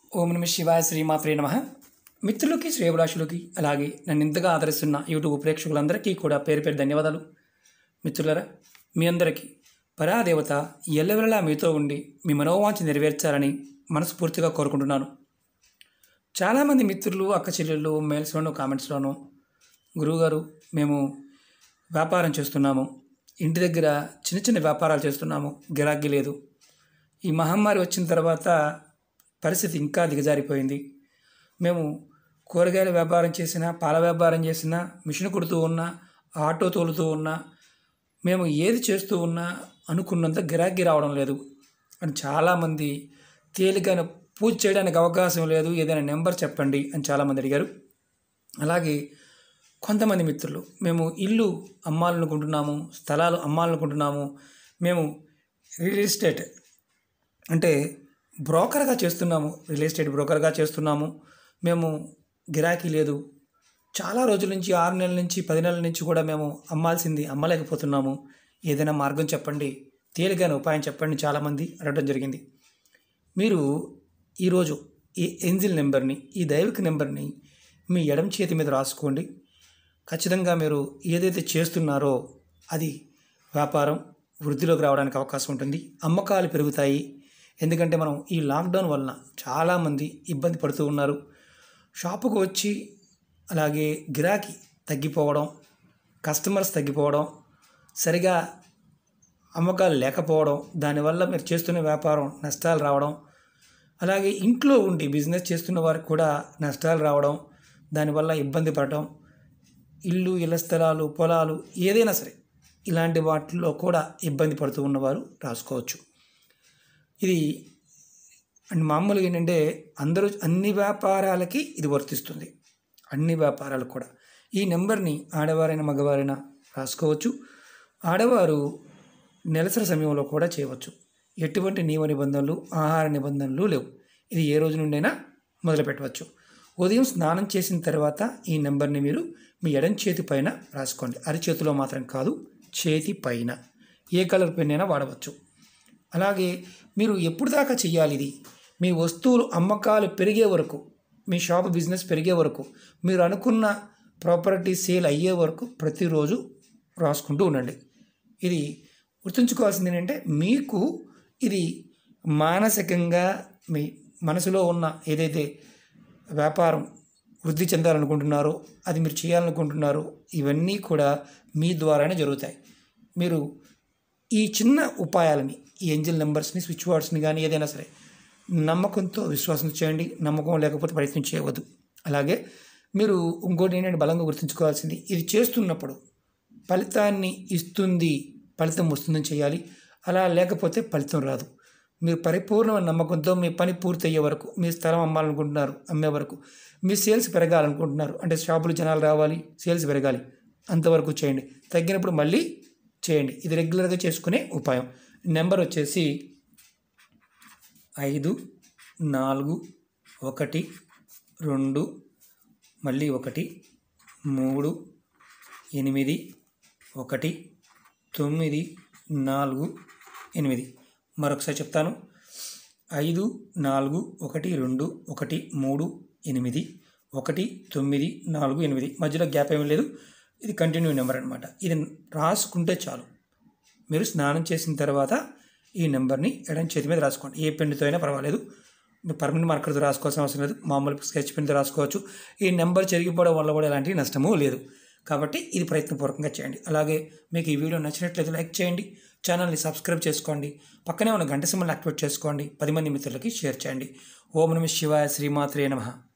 ఓం నమ శివాయ శ్రీమాత్రే నమ మిత్రులకి శ్రేయభిలాషులకి అలాగే నన్ను ఇంతగా ఆదరిస్తున్న యూట్యూబ్ ప్రేక్షకులందరికీ కూడా పేరు పేరు ధన్యవాదాలు మిత్రులరా మీ అందరికీ పరాదేవత ఎల్లవెల్లలా మీతో ఉండి మీ మనోవాంఛ నెరవేర్చాలని మనస్ఫూర్తిగా కోరుకుంటున్నాను చాలామంది మిత్రులు అక్క చెల్లెళ్ళు మెయిల్స్లోనూ కామెంట్స్లోనూ గురువుగారు మేము వ్యాపారం చేస్తున్నాము ఇంటి దగ్గర చిన్న చిన్న వ్యాపారాలు చేస్తున్నాము గిరాకీ లేదు ఈ మహమ్మారి వచ్చిన తర్వాత పరిస్థితి ఇంకా దిగజారిపోయింది మేము కూరగాయల వ్యాపారం చేసినా పాల వ్యాపారం చేసినా మిషన్ కుడుతూ ఉన్నా ఆటో తోలుతూ ఉన్నా మేము ఏది చేస్తూ ఉన్నా అనుకున్నంత గిరాకీ రావడం లేదు అని చాలామంది తేలికైన పూజ చేయడానికి అవకాశం లేదు ఏదైనా నెంబర్ చెప్పండి అని చాలామంది అడిగారు అలాగే కొంతమంది మిత్రులు మేము ఇల్లు అమ్మాలనుకుంటున్నాము స్థలాలు అమ్మాలనుకుంటున్నాము మేము రియల్ ఎస్టేట్ అంటే బ్రోకర్గా చేస్తున్నాము రియల్ ఎస్టేట్ బ్రోకర్గా చేస్తున్నాము మేము గిరాకీ లేదు చాలా రోజుల నుంచి ఆరు నెలల నుంచి పది నెలల నుంచి కూడా మేము అమ్మాల్సింది అమ్మలేకపోతున్నాము ఏదైనా మార్గం చెప్పండి తేలికైన ఉపాయం చెప్పండి చాలామంది అడగడం జరిగింది మీరు ఈరోజు ఈ ఎంజిల్ నెంబర్ని ఈ దైవిక నెంబర్ని మీ ఎడం చేతి మీద రాసుకోండి ఖచ్చితంగా మీరు ఏదైతే చేస్తున్నారో అది వ్యాపారం వృద్ధిలోకి రావడానికి అవకాశం ఉంటుంది అమ్మకాలు పెరుగుతాయి ఎందుకంటే మనం ఈ లాక్డౌన్ వలన చాలామంది ఇబ్బంది పడుతూ ఉన్నారు షాపుకు వచ్చి అలాగే గిరాకీ తగ్గిపోవడం కస్టమర్స్ తగ్గిపోవడం సరిగా అమ్మకాలు లేకపోవడం దానివల్ల మీరు చేస్తున్న వ్యాపారం నష్టాలు రావడం అలాగే ఇంట్లో ఉండి బిజినెస్ చేస్తున్న వారికి కూడా నష్టాలు రావడం దానివల్ల ఇబ్బంది పడటం ఇల్లు ఇళ్ల స్థలాలు పొలాలు ఏదైనా సరే ఇలాంటి వాటిల్లో కూడా ఇబ్బంది పడుతూ ఉన్నవారు రాసుకోవచ్చు ఇది అండ్ మామూలుగా ఏంటంటే అందరూ అన్ని వ్యాపారాలకి ఇది వర్తిస్తుంది అన్ని వ్యాపారాలకు కూడా ఈ నెంబర్ని ఆడవారైనా మగవారైనా రాసుకోవచ్చు ఆడవారు నెలసరి సమయంలో కూడా చేయవచ్చు ఎటువంటి నియమ నిబంధనలు ఆహార నిబంధనలు లేవు ఇది ఏ రోజు నుండైనా మొదలు పెట్టవచ్చు ఉదయం స్నానం చేసిన తర్వాత ఈ నెంబర్ని మీరు మీ ఎడం చేతి పైన రాసుకోండి అరిచేతిలో మాత్రం కాదు చేతి పైన ఏ కలర్ పెన్ అయినా వాడవచ్చు అలాగే మీరు ఎప్పుడు దాకా చేయాలి ఇది మీ వస్తువులు అమ్మకాలు పెరిగే వరకు మీ షాప్ బిజినెస్ పెరిగే వరకు మీరు అనుకున్న ప్రాపర్టీ సేల్ అయ్యే వరకు ప్రతిరోజు రాసుకుంటూ ఉండండి ఇది గుర్తుంచుకోవాల్సింది ఏంటంటే మీకు ఇది మానసికంగా మీ మనసులో ఉన్న ఏదైతే వ్యాపారం వృద్ధి చెందాలనుకుంటున్నారో అది మీరు చేయాలనుకుంటున్నారో ఇవన్నీ కూడా మీ ద్వారానే జరుగుతాయి మీరు ఈ చిన్న ఉపాయాలని ఈ ఏంజిల్ నెంబర్స్ని స్విచ్ వర్డ్స్ని కానీ ఏదైనా సరే నమ్మకంతో విశ్వాసం చేయండి నమ్మకం లేకపోతే ప్రయత్నం చేయవద్దు అలాగే మీరు ఇంకోటి ఏంటంటే బలంగా గుర్తుంచుకోవాల్సింది ఇది చేస్తున్నప్పుడు ఫలితాన్ని ఇస్తుంది ఫలితం వస్తుందని చేయాలి అలా లేకపోతే ఫలితం రాదు మీరు పరిపూర్ణమైన నమ్మకంతో మీ పని పూర్తి అయ్యే వరకు మీ స్థలం అమ్మాలనుకుంటున్నారు అమ్మే వరకు మీ సేల్స్ పెరగాలనుకుంటున్నారు అంటే షాపులు జనాలు రావాలి సేల్స్ పెరగాలి అంతవరకు చేయండి తగ్గినప్పుడు మళ్ళీ చేయండి ఇది రెగ్యులర్గా చేసుకునే ఉపాయం నెంబర్ వచ్చేసి ఐదు నాలుగు ఒకటి రెండు మళ్ళీ ఒకటి మూడు ఎనిమిది ఒకటి తొమ్మిది నాలుగు ఎనిమిది మరొకసారి చెప్తాను ఐదు నాలుగు ఒకటి రెండు ఒకటి మూడు ఎనిమిది ఒకటి తొమ్మిది నాలుగు ఎనిమిది మధ్యలో గ్యాప్ ఏమీ లేదు ఇది కంటిన్యూ నెంబర్ అనమాట ఇది రాసుకుంటే చాలు మీరు స్నానం చేసిన తర్వాత ఈ నెంబర్ని ఎడం చేతి మీద రాసుకోండి ఏ పెన్నుతో అయినా పర్వాలేదు మీరు పర్మనెంట్ మార్కర్తో రాసుకోవాల్సిన అవసరం లేదు మామూలు స్కెచ్ పెన్తో రాసుకోవచ్చు ఈ నెంబర్ చెరిగిపోవడం వల్ల కూడా ఎలాంటి నష్టము లేదు కాబట్టి ఇది ప్రయత్నపూర్వకంగా చేయండి అలాగే మీకు ఈ వీడియో నచ్చినట్లయితే లైక్ చేయండి ఛానల్ని సబ్స్క్రైబ్ చేసుకోండి పక్కనే ఉన్న గంట సింబల్ని యాక్టివేట్ చేసుకోండి పది మంది మిత్రులకి షేర్ చేయండి ఓం నమ శివాయ శ్రీమాత్రే నమః